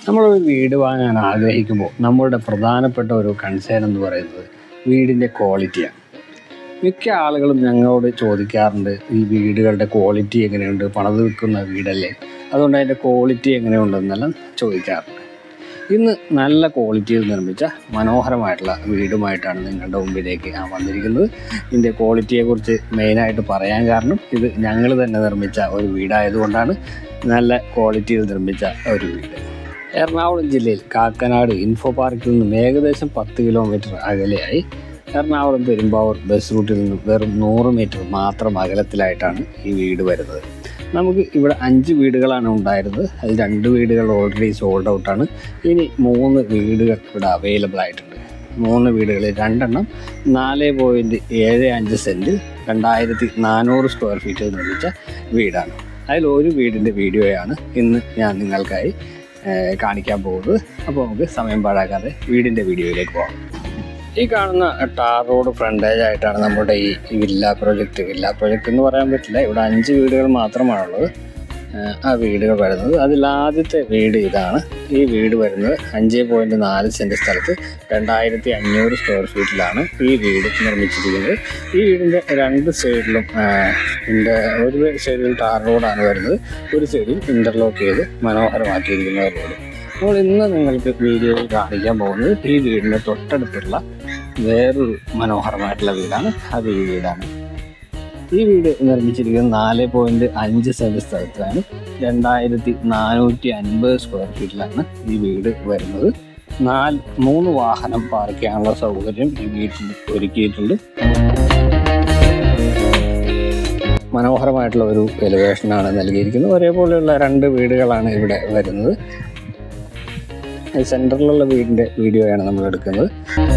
നമ്മളൊരു വീട് വാങ്ങാൻ ആഗ്രഹിക്കുമ്പോൾ നമ്മളുടെ പ്രധാനപ്പെട്ട ഒരു കൺസേൺ എന്ന് പറയുന്നത് വീടിൻ്റെ ക്വാളിറ്റിയാണ് മിക്ക ആളുകളും ഞങ്ങളോട് ചോദിക്കാറുണ്ട് ഈ വീടുകളുടെ ക്വാളിറ്റി എങ്ങനെയുണ്ട് പണിത് വിൽക്കുന്ന വീടല്ലേ അതുകൊണ്ട് അതിൻ്റെ ക്വാളിറ്റി എങ്ങനെയുണ്ടെന്നെല്ലാം ചോദിക്കാറുണ്ട് ഇന്ന് നല്ല ക്വാളിറ്റിയിൽ നിർമ്മിച്ച മനോഹരമായിട്ടുള്ള വീടുമായിട്ടാണ് നിങ്ങളുടെ മുമ്പിലേക്ക് ഞാൻ വന്നിരിക്കുന്നത് ഇതിൻ്റെ ക്വാളിറ്റിയെക്കുറിച്ച് മെയിനായിട്ട് പറയാൻ കാരണം ഇത് ഞങ്ങൾ തന്നെ നിർമ്മിച്ച ഒരു വീടായതുകൊണ്ടാണ് നല്ല ക്വാളിറ്റിയിൽ നിർമ്മിച്ച ഒരു വീട് എറണാകുളം ജില്ലയിൽ കാക്കനാട് ഇൻഫോ പാർക്കിൽ നിന്നും ഏകദേശം പത്ത് കിലോമീറ്റർ അകലെയായി എറണാകുളം പെരുമ്പാവൂർ ബസ് റൂട്ടിൽ നിന്നും വെറും നൂറ് മീറ്റർ മാത്രം അകലത്തിലായിട്ടാണ് ഈ വീട് വരുന്നത് നമുക്ക് ഇവിടെ അഞ്ച് വീടുകളാണ് ഉണ്ടായിരുന്നത് അതിൽ രണ്ട് വീടുകൾ ഓൾറെഡി സോൾഡ് ഔട്ടാണ് ഇനി മൂന്ന് വീടുകൾ ഇവിടെ അവൈലബിൾ ആയിട്ടുണ്ട് മൂന്ന് വീടുകളിൽ രണ്ടെണ്ണം നാല് പോയിൻറ്റ് ഏഴ് അഞ്ച് സെൻറ്റിൽ രണ്ടായിരത്തി നാനൂറ് സ്ക്വയർ ഫീറ്റിൽ നിർമ്മിച്ച വീടാണ് അതിൽ ഒരു വീടിൻ്റെ വീഡിയോയാണ് ഇന്ന് ഞാൻ നിങ്ങൾക്കായി ഏഹ്, കാണിക്കാൻ പോകുന്നത് അപ്പോൾ നമുക്ക് സമയം പാഴാക്കാതെ വീടിൻ്റെ വീഡിയോയിലേക്ക് പോകാം ഈ കാണുന്ന ടാർ റോഡ് ഫ്രണ്ടേജ് ആയിട്ടാണ് നമ്മുടെ ഈ വില്ല പ്രൊജക്റ്റ് വില്ല പ്രൊജക്റ്റ് എന്ന് പറയാൻ പറ്റില്ല ഇവിടെ അഞ്ച് വീടുകൾ മാത്രമാണുള്ളത് ഏഹ് ആ വീടുകൾ വരുന്നത് അതിൽ ആദ്യത്തെ വീട് ഇതാണ് ഈ വീട് വരുന്നത് അഞ്ച് പോയിൻറ്റ് നാല് സെൻറ്റ് സ്ഥലത്ത് രണ്ടായിരത്തി അഞ്ഞൂറ് സ്ക്വയർ ഫീറ്റിലാണ് ഈ വീട് നിർമ്മിച്ചിരിക്കുന്നത് ഈ വീടിൻ്റെ രണ്ട് സൈഡിലും ഏഹ്, ഇതിൻ്റെ ഒരു സൈഡിൽ ടാർ റോഡാണ് വരുന്നത് ഒരു സൈഡിൽ ഇൻ്റർലോക്ക് ചെയ്ത് മനോഹരമാക്കിയിരിക്കുന്ന ഒരു റോഡ് അപ്പോൾ ഇന്ന് നിങ്ങൾക്ക് വീഡിയോയിൽ കാണിക്കാൻ പോകുന്നത് ഈ വീടിൻ്റെ തൊട്ടടുത്തുള്ള വേറൊരു മനോഹരമായിട്ടുള്ള വീടാണ് അത് ഈ വീടാണ് ഈ വീട് നിർമ്മിച്ചിരിക്കുന്നത് നാല് പോയിന്റ് അഞ്ച് സെന്റ് സ്ഥലത്താണ് രണ്ടായിരത്തി നാനൂറ്റി അൻപത് സ്ക്വയർ ഫീറ്റിലാണ് ഈ വീട് വരുന്നത് നാല് മൂന്ന് വാഹനം പാർക്ക് ചെയ്യാനുള്ള സൗകര്യം ഈ വീട്ടിൽ ഒരുക്കിയിട്ടുണ്ട് മനോഹരമായിട്ടുള്ള ഒരു എലിവേഷനാണ് നൽകിയിരിക്കുന്നത് ഒരേപോലെയുള്ള രണ്ട് വീടുകളാണ് ഇവിടെ വരുന്നത് സെൻറ്ററിലുള്ള വീടിൻ്റെ വീഡിയോയാണ് നമ്മൾ എടുക്കുന്നത്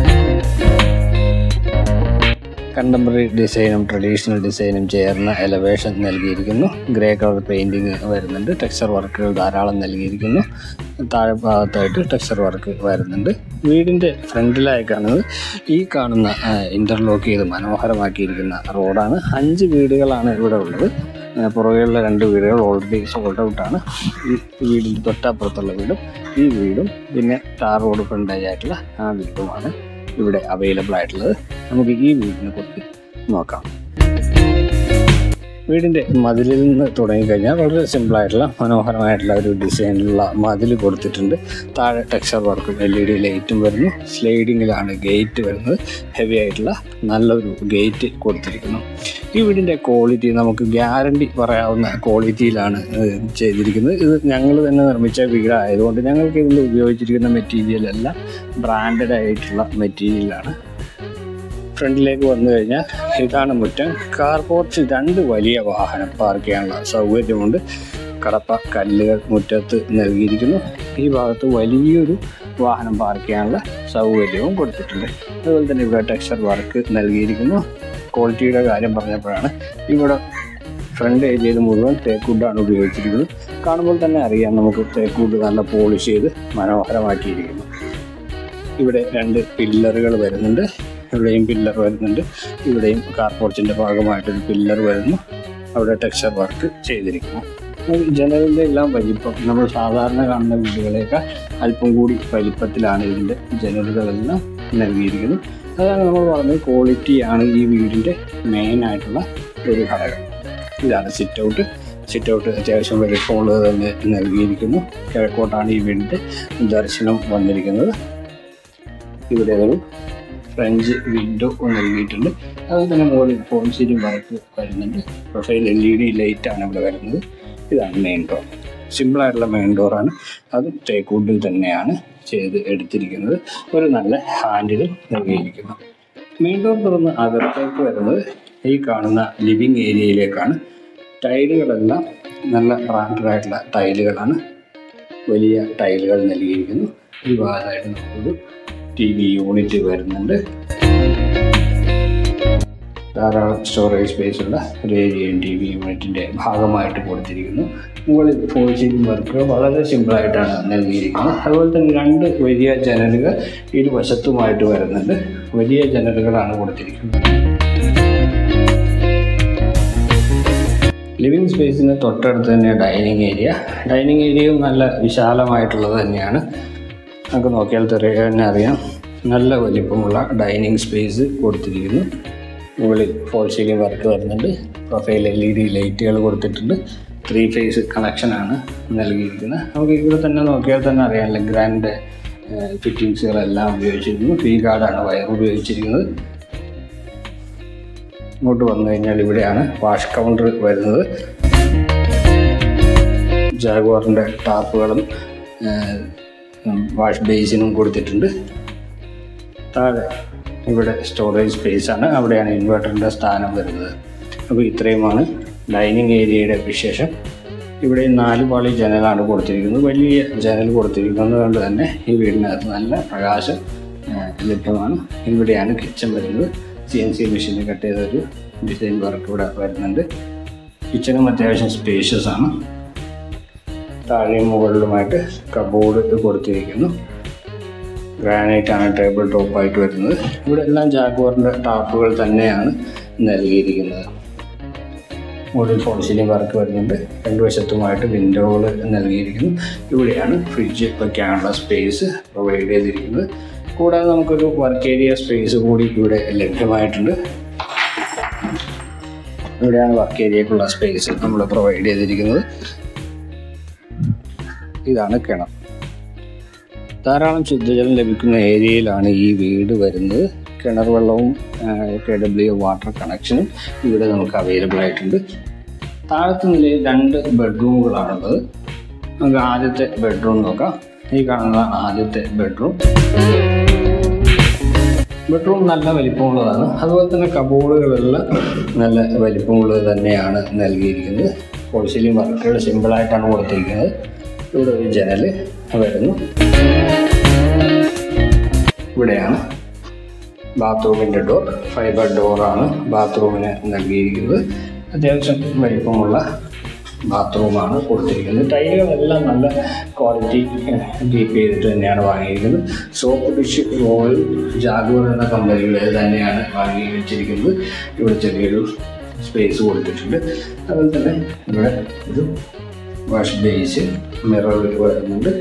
കണ്ടംപററി ഡിസൈനും ട്രഡീഷണൽ ഡിസൈനും ചേർന്ന എലവേഷൻ നൽകിയിരിക്കുന്നു ഗ്രേ കളർ പെയിൻറ്റിങ് വരുന്നുണ്ട് ടെക്സ്ചർ വർക്കുകൾ ധാരാളം നൽകിയിരിക്കുന്നു താഴെ ഭാഗത്തായിട്ട് ടെക്സ്ചർ വർക്ക് വരുന്നുണ്ട് വീടിൻ്റെ ഫ്രണ്ടിലായി കാണുന്നത് ഈ കാണുന്ന ഇൻ്റർലോക്ക് ചെയ്ത് മനോഹരമാക്കിയിരിക്കുന്ന റോഡാണ് അഞ്ച് വീടുകളാണ് ഇവിടെ ഉള്ളത് ആ, പുറകെയുള്ള രണ്ട് വീടുകൾ ഓൾറെഡി സോൾഡ് ഔട്ടാണ് ഈ വീടിൻ്റെ തൊട്ടപ്പുറത്തുള്ള വീടും ഈ വീടും പിന്നെ ടാർ റോഡ് ഫ്രണ്ടേജ് ആയിട്ടുള്ള ആ വീടുമാണ് ഇവിടെ അവൈലബിൾ ആയിട്ടുള്ളത് നമുക്ക് ഈ വീടിനെ കുറിച്ച് നോക്കാം വീടിൻ്റെ മതിലിൽ നിന്ന് തുടങ്ങിക്കഴിഞ്ഞാൽ വളരെ സിമ്പിളായിട്ടുള്ള മനോഹരമായിട്ടുള്ള ഒരു ഡിസൈനിലുള്ള മതിൽ കൊടുത്തിട്ടുണ്ട് താഴെ ടെക്സ്ചർ വർക്കും എൽ ഇ ഡി ലൈറ്റും വരുന്നു സ്ലൈഡിങ്ങിലാണ് ഗേറ്റ് വരുന്നത് ഹെവി ആയിട്ടുള്ള നല്ലൊരു ഗേറ്റ് കൊടുത്തിരിക്കുന്നു ഈ വീടിൻ്റെ ക്വാളിറ്റി നമുക്ക് ഗ്യാരണ്ടി പറയാവുന്ന ക്വാളിറ്റിയിലാണ് ഏഹ്, ചെയ്തിരിക്കുന്നത് ഇത് ഞങ്ങൾ തന്നെ നിർമ്മിച്ച വീടായതുകൊണ്ട് ഞങ്ങൾക്ക് ഇതിൽ ഉപയോഗിച്ചിരിക്കുന്ന മെറ്റീരിയൽ എല്ലാം ബ്രാൻഡഡ് ആയിട്ടുള്ള മെറ്റീരിയലാണ് ഫ്രണ്ടിലേക്ക് വന്നു കഴിഞ്ഞാൽ ഇതാണ് മുറ്റം കാർ പോർച്ചിൽ രണ്ട് വലിയ വാഹനം പാർക്ക് ചെയ്യാനുള്ള സൗകര്യമുണ്ട് കടപ്പ കല്ലുകൾ മുറ്റത്ത് നൽകിയിരിക്കുന്നു ഈ ഭാഗത്ത് വലിയൊരു വാഹനം പാർക്ക് ചെയ്യാനുള്ള സൗകര്യവും കൊടുത്തിട്ടുണ്ട് അതുപോലെ തന്നെ ഇവിടെ ടെക്സ്ചർ വർക്ക് നൽകിയിരിക്കുന്നു ക്വാളിറ്റിയുടെ കാര്യം പറഞ്ഞപ്പോഴാണ് ഇവിടെ ഫ്രണ്ട് ഏരിയയിൽ മുഴുവൻ തേക്കുഡാണ് ഉപയോഗിച്ചിരിക്കുന്നത് കാണുമ്പോൾ തന്നെ അറിയാം നമുക്ക് തേക്കുഡ് നല്ല പോളിഷ് ചെയ്ത് മനോഹരമാക്കിയിരിക്കുന്നു ഇവിടെ രണ്ട് പില്ലറുകൾ വരുന്നുണ്ട് ഇവിടെയും പില്ലർ വരുന്നുണ്ട് ഇവിടെയും കാർ പോർച്ചിൻ്റെ ഭാഗമായിട്ടൊരു പില്ലർ വരുന്നു അവിടെ ടെക്സ്ചർ വർക്ക് ചെയ്തിരിക്കുന്നു ഈ ജനലിൻ്റെ എല്ലാം വലിപ്പം നമ്മൾ സാധാരണ കാണുന്ന വീടുകളേക്കാൾ അല്പം കൂടി വലിപ്പത്തിലാണ് ഇതിൻ്റെ ജനലുകളെല്ലാം നൽകിയിരിക്കുന്നത് അതാണ് നമ്മൾ പറഞ്ഞത് ക്വാളിറ്റിയാണ് ഈ വീടിൻ്റെ മെയിൻ ആയിട്ടുള്ള ഒരു ഘടകം ഇതാണ് സിറ്റ് ഔട്ട് സിറ്റ് ഔട്ട് അത്യാവശ്യം വലിപ്പമുള്ളത് തന്നെ നൽകിയിരിക്കുന്നു കിഴക്കോട്ടാണ് ഈ വീടിൻ്റെ ദർശനം വന്നിരിക്കുന്നത് ഇവിടെ ഒരു ഫ്രഞ്ച് വിൻഡോ നൽകിയിട്ടുണ്ട് അതുപോലെ തന്നെ മുകളിൽ ഫോൺ സീലിംഗ് വർക്ക് വരുന്നുണ്ട് പ്രൊഫൈൽ എൽ ഇ ഡി ലൈറ്റാണ് ഇവിടെ വരുന്നത് ഇതാണ് മെയിൻ ഡോർ സിമ്പിളായിട്ടുള്ള മെയിൻ ഡോറാണ് അത് തേക്കൂട്ടിൽ തന്നെയാണ് ചെയ്ത് എടുത്തിരിക്കുന്നത് ഒരു നല്ല ഹാൻഡിൽ നൽകിയിരിക്കുന്നു മെയിൻ ഡോർ തുറന്ന് അകത്തേക്ക് വരുന്നത് ഈ കാണുന്ന ലിവിങ് ഏരിയയിലേക്കാണ് ടൈലുകളെല്ലാം നല്ല ബ്രാൻഡഡ് ആയിട്ടുള്ള ടൈലുകളാണ് വലിയ ടൈലുകൾ നൽകിയിരിക്കുന്നു ഈ ഭാഗത്തായിട്ട് നമുക്കൊരു ടി വി യൂണിറ്റ് വരുന്നുണ്ട് ധാരാളം സ്റ്റോറേജ് സ്പേസ് ഉള്ള ഒരു ഏരിയയും ടി വി യൂണിറ്റിൻ്റെ ഭാഗമായിട്ട് കൊടുത്തിരിക്കുന്നു മുകളിൽ ഫോൾ സീലിംഗ് വർക്ക് വളരെ സിമ്പിളായിട്ടാണ് നൽകിയിരിക്കുന്നത് അതുപോലെ തന്നെ രണ്ട് വലിയ ജനലുകൾ ഇരുവശത്തുമായിട്ട് വരുന്നുണ്ട് വലിയ ജനലുകളാണ് കൊടുത്തിരിക്കുന്നത് ലിവിങ് സ്പേസിന് തൊട്ടടുത്ത് തന്നെ ഡൈനിങ് ഏരിയ ഡൈനിങ് ഏരിയയും നല്ല വിശാലമായിട്ടുള്ളത് തന്നെയാണ് നമുക്ക് നോക്കിയാൽ തെറി- തന്നെ അറിയാം നല്ല വലിപ്പമുള്ള ഡൈനിങ് സ്പേസ് കൊടുത്തിരിക്കുന്നു മുകളിൽ ഫോൾ സീലിംഗ് വർക്ക് വരുന്നുണ്ട് പ്രൊഫൈൽ എൽ ഇ ഡി ലൈറ്റുകൾ കൊടുത്തിട്ടുണ്ട് ത്രീ ഫേസ് കണക്ഷനാണ് നൽകിയിരിക്കുന്നത് നമുക്ക് ഇവിടെ തന്നെ നോക്കിയാൽ തന്നെ അറിയാം ഗ്രാൻഡ് ഫിറ്റിങ്സുകളെല്ലാം ഉപയോഗിച്ചിരിക്കുന്നു ഫീ ഗാർഡാണ് വയർ ഉപയോഗിച്ചിരിക്കുന്നത് ഇങ്ങോട്ട് വന്നു കഴിഞ്ഞാൽ ഇവിടെയാണ് വാഷ് കൗണ്ടർ വരുന്നത് ജാഗ്വാറിൻ്റെ ടാപ്പുകളും വാഷ് ബേസിനും കൊടുത്തിട്ടുണ്ട് താഴെ ഇവിടെ സ്റ്റോറേജ് സ്പേസ് ആണ് അവിടെയാണ് ഇൻവെർട്ടറിൻ്റെ സ്ഥാനം വരുന്നത് അപ്പോൾ ഇത്രയുമാണ് ഡൈനിങ് ഏരിയയുടെ വിശേഷം ഇവിടെ നാല് പാളി ജനലാണ് കൊടുത്തിരിക്കുന്നത് വലിയ ജനൽ കൊടുത്തിരിക്കുന്നത് കൊണ്ട് തന്നെ ഈ വീടിനകത്ത് നല്ല പ്രകാശം ആ, ലഭ്യമാണ് ഇവിടെയാണ് കിച്ചൺ വരുന്നത് സി എൻ സി മെഷീനിൽ കട്ട് ചെയ്തൊരു ഡിസൈൻ വർക്ക് ഇവിടെ വരുന്നുണ്ട് കിച്ചണും അത്യാവശ്യം സ്പേഷ്യസ് ആണ് താഴെയും മുകളിലുമായിട്ട് കബോർഡ് കൊടുത്തിരിക്കുന്നു ഗ്രാനൈറ്റ് ആണ് ടേബിൾ ടോപ്പായിട്ട് വരുന്നത് ഇവിടെ എല്ലാം ജാഗ്വാറിൻ്റെ ടാപ്പുകൾ തന്നെയാണ് നൽകിയിരിക്കുന്നത് മുകളിൽ ഫോൾ സീലിംഗ് വർക്ക് വരുന്നുണ്ട് രണ്ട് വശത്തുമായിട്ട് വിൻഡോകൾ നൽകിയിരിക്കുന്നു ഇവിടെയാണ് ഫ്രിഡ്ജ് വയ്ക്കാനുള്ള സ്പേസ് പ്രൊവൈഡ് ചെയ്തിരിക്കുന്നത് കൂടാതെ നമുക്കൊരു വർക്ക് ഏരിയ സ്പേസ് കൂടി ഇവിടെ ലഭ്യമായിട്ടുണ്ട് ഇവിടെയാണ് വർക്ക് ഏരിയക്കുള്ള സ്പേസ് നമ്മൾ പ്രൊവൈഡ് ചെയ്തിരിക്കുന്നത് ഇതാണ് കിണർ ധാരാളം ശുദ്ധജലം ലഭിക്കുന്ന ഏരിയയിലാണ് ഈ വീട് വരുന്നത് കിണർ വെള്ളവും കെ ഡബ്ല്യു വാട്ടർ കണക്ഷനും ഇവിടെ നമുക്ക് അവൈലബിൾ ആയിട്ടുണ്ട് താഴത്തെ നിലയിൽ രണ്ട് ബെഡ്റൂമുകളാണുള്ളത് നമുക്ക് ആദ്യത്തെ ബെഡ്റൂം നോക്കാം ഈ കാണുന്ന ആദ്യത്തെ ബെഡ്റൂം ബെഡ്റൂം നല്ല വലിപ്പമുള്ളതാണ് അതുപോലെ തന്നെ കബോർഡുകളെല്ലാം നല്ല വലിപ്പമുള്ളത് തന്നെയാണ് നൽകിയിരിക്കുന്നത് ഹോൾസെയിലും വർക്കുകൾ സിമ്പിളായിട്ടാണ് കൊടുത്തിരിക്കുന്നത് ഇവിടെ ഒരു ജനൽ വരുന്നു ഇവിടെയാണ് ബാത്റൂമിൻ്റെ ഡോർ ഫൈബർ ഡോറാണ് ബാത്റൂമിന് നൽകിയിരിക്കുന്നത് അത്യാവശ്യം വലിപ്പമുള്ള ബാത്റൂമാണ് കൊടുത്തിരിക്കുന്നത് ടൈലുകളെല്ലാം നല്ല ക്വാളിറ്റി കീപ്പ് ചെയ്തിട്ട് തന്നെയാണ് വാങ്ങിയിരിക്കുന്നത് സോപ്പ് ഡിഷ് റോയൽ ജാഗൂർ എന്ന കമ്പനിയുടെ തന്നെയാണ് വാങ്ങി വെച്ചിരിക്കുന്നത് ഇവിടെ ചെറിയൊരു സ്പേസ് കൊടുത്തിട്ടുണ്ട് അതുപോലെ തന്നെ ഇവിടെ ഒരു വാഷ് ബേസ് മിറർ വരുന്നുണ്ട്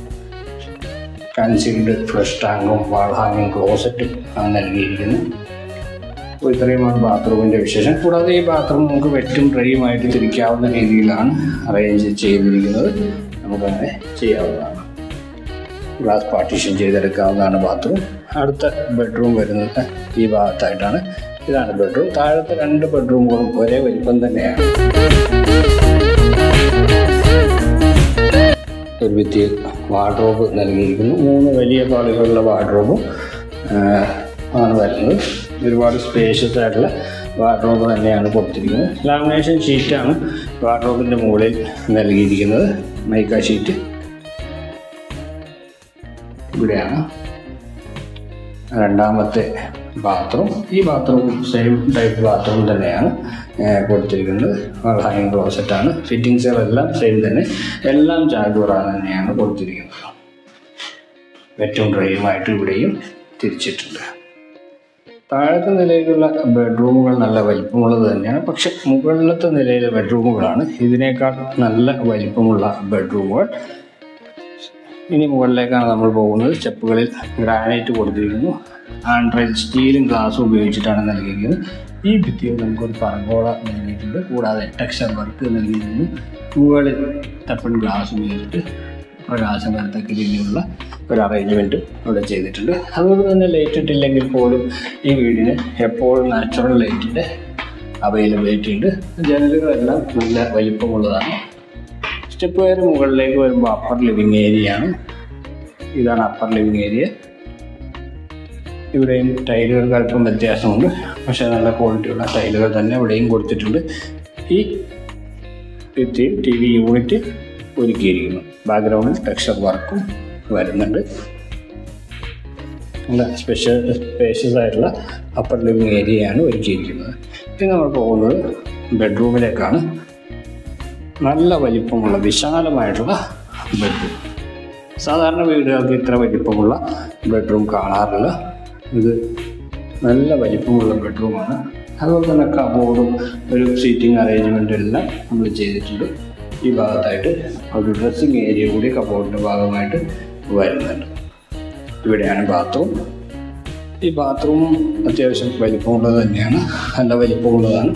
കൺസീൽഡ് ഫ്ലഷ് ടാങ്കും വാൾ ഹാങ്ങിങ് ക്ലോസറ്റും ആണ് നൽകിയിരിക്കുന്നത് അപ്പോൾ ഇത്രയുമാണ് ബാത്റൂമിൻ്റെ വിശേഷം കൂടാതെ ഈ ബാത്റൂം നമുക്ക് വെറ്റും ഡ്രൈയുമായിട്ട് തിരിക്കാവുന്ന രീതിയിലാണ് അറേഞ്ച് ചെയ്തിരിക്കുന്നത് നമുക്കങ്ങനെ ചെയ്യാവുന്നതാണ് ഗ്ലാസ് പാർട്ടീഷൻ ചെയ്തെടുക്കാവുന്നതാണ് ബാത്റൂം അടുത്ത ബെഡ്റൂം വരുന്നത് ഈ ഭാഗത്തായിട്ടാണ് ഇതാണ് ബെഡ്റൂം താഴത്തെ രണ്ട് ബെഡ്റൂമുകളും ഒരേ വലിപ്പം തന്നെയാണ് ഒരു ഭിത്തിയിൽ വാർഡ്രോബ് നൽകിയിരിക്കുന്നു മൂന്ന് വലിയ പാളികളുള്ള വാർഡ്രോബും ആണ് വരുന്നത് ഒരുപാട് സ്പേഷ്യസ് ആയിട്ടുള്ള വാർഡ്രോബ് തന്നെയാണ് കൊടുത്തിരിക്കുന്നത് ലാമിനേഷൻ ഷീറ്റാണ് വാർഡ്രോബിൻ്റെ മുകളിൽ നൽകിയിരിക്കുന്നത് മൈക്ക ഷീറ്റ് ഇവിടെയാണ് രണ്ടാമത്തെ ബാത്റൂം ഈ ബാത്റൂം സെയിം ടൈപ്പ് ബാത്റൂം തന്നെയാണ് ഏഹ്, കൊടുത്തിരിക്കുന്നത് ഹാങ്ങിങ് ക്ലോസറ്റാണ് ഫിറ്റിങ്സുകളെല്ലാം സെയിം തന്നെ എല്ലാം ജാഗൂറാണ് തന്നെയാണ് കൊടുത്തിരിക്കുന്നത് വെറ്റും ഡ്രൈയുമായിട്ട് ഇവിടെയും തിരിച്ചിട്ടുണ്ട് താഴത്തെ നിലയിലുള്ള ബെഡ്റൂമുകൾ നല്ല വലിപ്പമുള്ളത് തന്നെയാണ് പക്ഷെ മുകളിലത്തെ നിലയിലെ ബെഡ്റൂമുകളാണ് ഇതിനേക്കാൾ നല്ല വലിപ്പമുള്ള ബെഡ്റൂമുകൾ ഇനി മുകളിലേക്കാണ് നമ്മൾ പോകുന്നത് സ്റ്റെപ്പുകളിൽ ഗ്രാനൈറ്റ് കൊടുത്തിരിക്കുന്നു ആൻഡ്രോയിഡ് സ്റ്റീലും ഗ്ലാസും ഉപയോഗിച്ചിട്ടാണ് നൽകിയിരിക്കുന്നത് ഈ ഭിത്തിയിൽ നമുക്കൊരു പറങ്കോള നൽകിയിട്ടുണ്ട് കൂടാതെ ടെക്സ്ചർ വർക്ക് നൽകിയിരുന്നു മുകളിൽ ടപ്പൺ ഗ്ലാസ് ഉപയോഗിച്ചിട്ട് പ്രകാശം വരത്തക്ക രീതിയിലുള്ള ഒരു അറേഞ്ച്മെൻറ്റും ഇവിടെ ചെയ്തിട്ടുണ്ട് അതുകൊണ്ട് തന്നെ ലൈറ്റ് ഇട്ടില്ലെങ്കിൽ പോലും ഈ വീടിന് എപ്പോഴും നാച്ചുറൽ ലൈറ്റിൻ്റെ അവൈലബിലിറ്റി ഉണ്ട് ജനലുകളെല്ലാം നല്ല വലിപ്പമുള്ളതാണ് സ്റ്റെപ്പ് കയറി മുകളിലേക്ക് വരുമ്പോൾ അപ്പർ ലിവിങ് ഏരിയ ആണ് ഇതാണ് അപ്പർ ലിവിങ് ഏരിയ ഇവിടെയും ടൈലുകൾക്ക് അല്പം വ്യത്യാസമുണ്ട് പക്ഷേ നല്ല ക്വാളിറ്റിയുള്ള ടൈലുകൾ തന്നെ ഇവിടെയും കൊടുത്തിട്ടുണ്ട് ഈ ഭിത്തിയിൽ ടി വി യൂണിറ്റ് ഒരുക്കിയിരിക്കുന്നു ബാക്ക്ഗ്രൗണ്ടിൽ ടെക്സ്ചർ വർക്കും വരുന്നുണ്ട് നല്ല സ്പെഷ്യൽ സ്പേഷ്യസ് ആയിട്ടുള്ള അപ്പർ ലിവിങ് ഏരിയയാണ് ഒരുക്കിയിരിക്കുന്നത് ഇനി നമ്മൾ പോകുന്നത് ബെഡ്റൂമിലേക്കാണ് നല്ല വലിപ്പമുള്ള വിശാലമായിട്ടുള്ള ബെഡ്റൂം സാധാരണ വീടുകൾക്ക് ഇത്ര വലിപ്പമുള്ള ബെഡ്റൂം കാണാറില്ല ഇത് നല്ല വലിപ്പമുള്ള ബെഡ്റൂമാണ് അതുപോലെ തന്നെ കബോർഡും ഒരു സീറ്റിംഗ് അറേഞ്ച്മെൻറ്റും എല്ലാം നമ്മൾ ചെയ്തിട്ടുണ്ട് ഈ ഭാഗത്തായിട്ട് ഒരു ഡ്രസ്സിങ് ഏരിയ കൂടി കബോർഡിൻ്റെ ഭാഗമായിട്ട് വരുന്നുണ്ട് ഇവിടെയാണ് ബാത്റൂം ഈ ബാത്റൂം അത്യാവശ്യം വലിപ്പമുള്ളത് തന്നെയാണ് നല്ല വലിപ്പമുള്ളതാണ്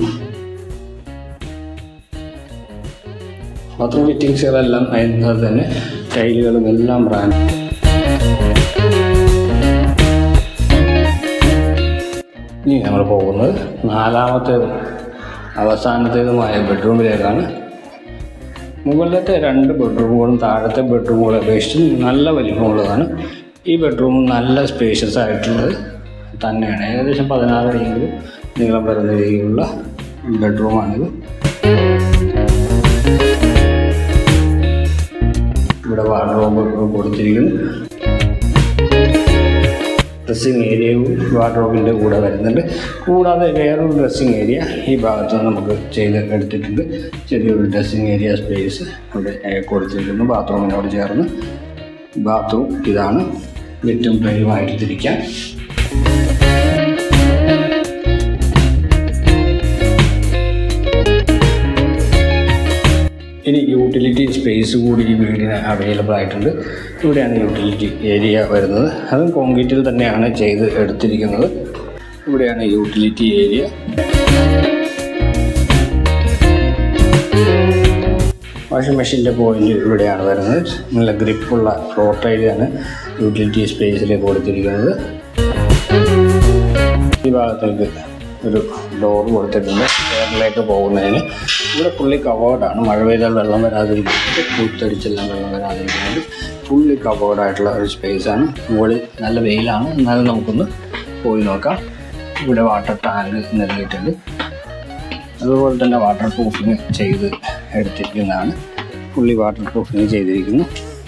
ബാത്റൂം ഫിറ്റിങ്സുകളെല്ലാം അതിനകത്ത് തന്നെ ടൈലുകളും എല്ലാം ബ്രാൻഡ് ഇനി നമ്മൾ പോകുന്നത് നാലാമത്തേതും അവസാനത്തേതുമായ ബെഡ്റൂമിലേക്കാണ് മുകളിലത്തെ രണ്ട് ബെഡ്റൂമുകളും താഴത്തെ ബെഡ്റൂമുകളെ അപേക്ഷിച്ച് നല്ല വലിപ്പമുള്ളതാണ് ഈ ബെഡ്റൂം നല്ല സ്പേഷ്യസ് ആയിട്ടുള്ളത് തന്നെയാണ് ഏകദേശം പതിനാറ് അടിയെങ്കിലും നീളം വരുന്ന രീതിയിലുള്ള ബെഡ്റൂമാണിത് ഇവിടെ വാർഡ്രോബ് കൊടുത്തിരിക്കുന്നു ഡ്രസ്സിങ് ഏരിയയും വാർഡ്രോബിൻ്റെ കൂടെ വരുന്നുണ്ട് കൂടാതെ വേറൊരു ഡ്രസ്സിങ് ഏരിയ ഈ ഭാഗത്ത് നമുക്ക് ചെയ്ത് എടുത്തിട്ടുണ്ട് ചെറിയൊരു ഡ്രസ്സിങ് ഏരിയ സ്പേസ് ഇവിടെ ഏഹ്, കൊടുത്തിരിക്കുന്നു ബാത്റൂമിനോട് ചേർന്ന് ബാത്റൂം ഇതാണ് വെറ്റും ട്രെയുമായിട്ട് തിരിക്കാൻ ഇനി യൂട്ടിലിറ്റി സ്പേസ് കൂടി ഈ വീടിന് അവൈലബിൾ ആയിട്ടുണ്ട് ഇവിടെയാണ് യൂട്ടിലിറ്റി ഏരിയ വരുന്നത് അതും കോൺക്രീറ്റിൽ തന്നെയാണ് ചെയ്ത് എടുത്തിരിക്കുന്നത് ഇവിടെയാണ് യൂട്ടിലിറ്റി ഏരിയ വാഷിംഗ് മെഷീൻ്റെ പോയിന്റ് ഇവിടെയാണ് വരുന്നത് നല്ല ഗ്രിപ്പുള്ള ഫ്ലോർ ഏരിയയാണ് യൂട്ടിലിറ്റി സ്പേസിൽ കൊടുത്തിരിക്കുന്നത് ഈ ഭാഗത്തേക്ക് ഒരു ഡോർ കൊടുത്തിട്ടുണ്ട് എയറിലേക്ക് പോകുന്നതിന് ഇവിടെ ഫുള്ളി കവേർഡാണ് മഴ പെയ്താൽ വെള്ളം വരാതിരിക്കുന്നത് പൂത്തടിച്ചെല്ലാം വെള്ളം വരാതിരിക്കുന്നത് ഫുള്ളി കവേർഡായിട്ടുള്ള ഒരു സ്പേസാണ് മുകളിൽ നല്ല വെയിലാണ് എന്നാലും നമുക്കൊന്ന് പോയി നോക്കാം ഇവിടെ വാട്ടർ ടാങ്ക് നൽകിയിട്ടുണ്ട് അതുപോലെ തന്നെ വാട്ടർ പ്രൂഫിങ് ചെയ്ത് എടുത്തിരിക്കുന്നതാണ് ഫുള്ളി വാട്ടർ പ്രൂഫിങ് ചെയ്തിരിക്കുന്നു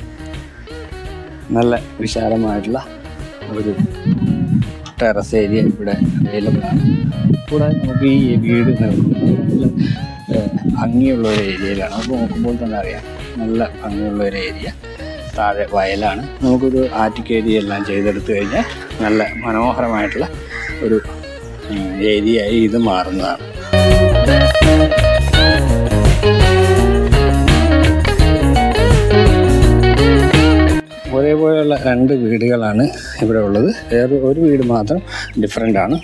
നല്ല വിശാലമായിട്ടുള്ള ഒരു ടെറസ് ഏരിയ ഇവിടെ അവൈലബിൾ ആണ് കൂടാതെ നമുക്ക് ഈ വീട് നിൽക്കുന്നത് നല്ല ഏഹ്, ഭംഗിയുള്ള ഒരു ഏരിയയിലാണ് അത് നോക്കുമ്പോൾ തന്നെ അറിയാം നല്ല ഭംഗിയുള്ള ഒരു ഏരിയ താഴെ വയലാണ് നമുക്കൊരു ആറ്റിക് ഏരിയ എല്ലാം ചെയ്തെടുത്തു കഴിഞ്ഞാൽ നല്ല മനോഹരമായിട്ടുള്ള ഒരു ഏരിയയായി ഇത് മാറുന്നതാണ് ഒരേപോലെയുള്ള രണ്ട് വീടുകളാണ് ഇവിടെ ഉള്ളത് വേറെ ഒരു വീട് മാത്രം ഡിഫറെൻ്റ് ആണ്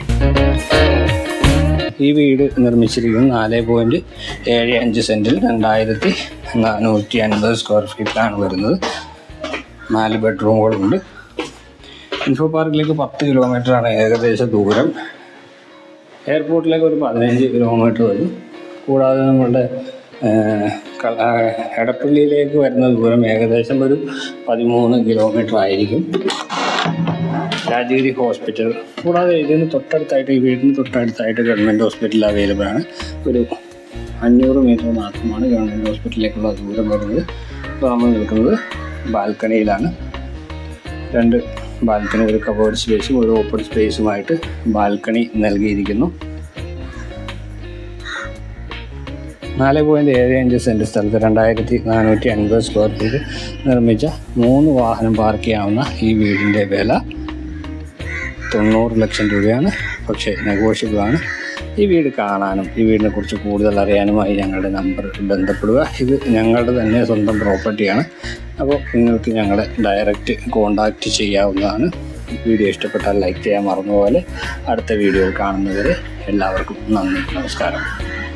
ഈ വീട് നിർമ്മിച്ചിരിക്കുന്നത് നാല് പോയിൻറ്റ് ഏഴ് അഞ്ച് സെൻറ്റിൽ രണ്ടായിരത്തി നാനൂറ്റി അൻപത് സ്ക്വയർ ഫീറ്റിലാണ് വരുന്നത് നാല് ബെഡ്റൂമുകളുണ്ട് ഇൻഫോ പാർക്കിലേക്ക് പത്ത് കിലോമീറ്ററാണ് ഏകദേശ ദൂരം എയർപോർട്ടിലേക്ക് ഒരു പതിനഞ്ച് കിലോമീറ്റർ വരും കൂടാതെ നമ്മളുടെ ഏഹ്, ക- ആ, എടപ്പള്ളിയിലേക്ക് വരുന്ന ദൂരം ഏകദേശം ഒരു പതിമൂന്ന് കിലോമീറ്റർ ആയിരിക്കും രാജഗിരി ഹോസ്പിറ്റൽ കൂടാതെ ഇതിന് തൊട്ടടുത്തായിട്ട് ഈ വീടിന് തൊട്ടടുത്തായിട്ട് ഗവൺമെൻറ് ഹോസ്പിറ്റൽ അവൈലബിൾ ആണ് ഒരു അഞ്ഞൂറ് മീറ്റർ മാത്രമാണ് ഗവൺമെൻറ് ഹോസ്പിറ്റലിലേക്കുള്ള ദൂരം വരുന്നത് ഇപ്പോൾ നമ്മൾ നിൽക്കുന്നത് ബാൽക്കണിയിലാണ് രണ്ട് ബാൽക്കണി ഒരു കവേർഡ് സ്പേസും ഒരു ഓപ്പൺ സ്പേസുമായിട്ട് ബാൽക്കണി നൽകിയിരിക്കുന്നു നാല് പോയിൻറ്റ് ഏഴ് അഞ്ച് സെൻറ്റ് സ്ഥലത്ത് രണ്ടായിരത്തി നാനൂറ്റി അൻപത് സ്ക്വയർ ഫീറ്റ് നിർമ്മിച്ച മൂന്ന് വാഹനം പാർക്ക് ചെയ്യാവുന്ന ഈ വീടിൻ്റെ വില തൊണ്ണൂറ് ലക്ഷം രൂപയാണ് പക്ഷേ നെഗോഷ്യബിൾ ആണ് ഈ വീട് കാണാനും ഈ വീടിനെ കുറിച്ച് കൂടുതൽ അറിയാനുമായി ഞങ്ങളുടെ നമ്പർ ബന്ധപ്പെടുക ഇത് ഞങ്ങളുടെ തന്നെ സ്വന്തം പ്രോപ്പർട്ടിയാണ് അപ്പോൾ നിങ്ങൾക്ക് ഞങ്ങളെ ഡയറക്റ്റ് കോണ്ടാക്റ്റ് ചെയ്യാവുന്നതാണ് വീഡിയോ ഇഷ്ടപ്പെട്ടാൽ ലൈക്ക് ചെയ്യാൻ മറന്നുപോലെ അടുത്ത വീഡിയോ കാണുന്നവരെ എല്ലാവർക്കും നന്ദി നമസ്കാരം